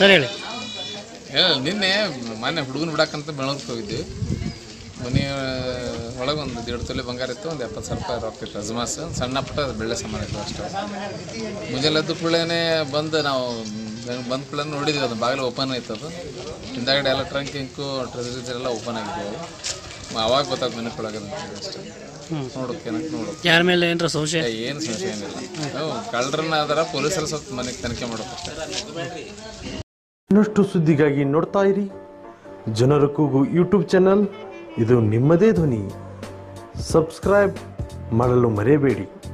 sir ಹೇಳಿ ಏ, ನಿನ್ನೆ ಮೊನ್ನೆ ಹುಡುಗನ ಬಿಡಕ್ಕಂತ ಬೆಳಗ್ಗೆ ಹೋಗಿದ್ವಿ ಮನೆ ಒಳಗೆ ಒಂದು ದೇಡ್ ತೊಲೆ ಬಂಗಾರ ಇತ್ತು ಒಂದು ಎಪ್ಪತ್ತು ಸಾವಿರ ರೂಪಾಯಿ ರೊಕ್ಕ ಇತ್ತು ಅಜ್ಮಾಸ್ ಸಣ್ಣ ಪುಟ್ಟ ಬೆಳ್ಳೆ ಸಾಮಾನು ಇತ್ತು ಅಷ್ಟೇ ಮುಂಜಾನೆ ಎದ್ದು ಕೂಡಲೇ ಬಂದು ನಾವು ಬಂದ ಕೂಡಲೇ ನೋಡಿದ್ವಿ ಅದು ಬಾಗಿಲು ಓಪನ್ ಆಯ್ತು ಅದು ಹಿಂದಾಗಡೆ ಎಲ್ಲ ಟ್ರಂಕ್ ಇಂಕು ಟ್ರೆಜರೀಸ್ ಎಲ್ಲ ಓಪನ್ ಆಗಿದ್ದವು ಅವಾಗ ಗೊತ್ತಾಗ್ತು ಮನೆ ಕೊಳಗದ ಅಷ್ಟೇ ನೋಡೋಕೆ ಏನಕ್ಕೆ ನೋಡೋಕೆ ಯಾರ ಮೇಲೆ ಏನಾರ ಸಂಶಯ ಏನು ಸಂಶಯ ಏನಿಲ್ಲ ನಾವು ಕಳ್ಳರನ್ನ ಅದರ ಪೊಲೀಸರು ಸ್ವಲ್ಪ ಮನೆಗೆ ತನಿಖೆ ಮಾಡೋಕೆ ಇನ್ನಷ್ಟು ಸುದ್ದಿಗಾಗಿ ನೋಡ್ತಾ ಇರಿ ಜನರ ಕೂಗು ಯೂಟ್ಯೂಬ್ ಚಾನಲ್ ಇದು ನಿಮ್ಮದೇ ಧ್ವನಿ ಸಬ್ಸ್ಕ್ರೈಬ್ ಮಾಡಲು ಮರೆಯಬೇಡಿ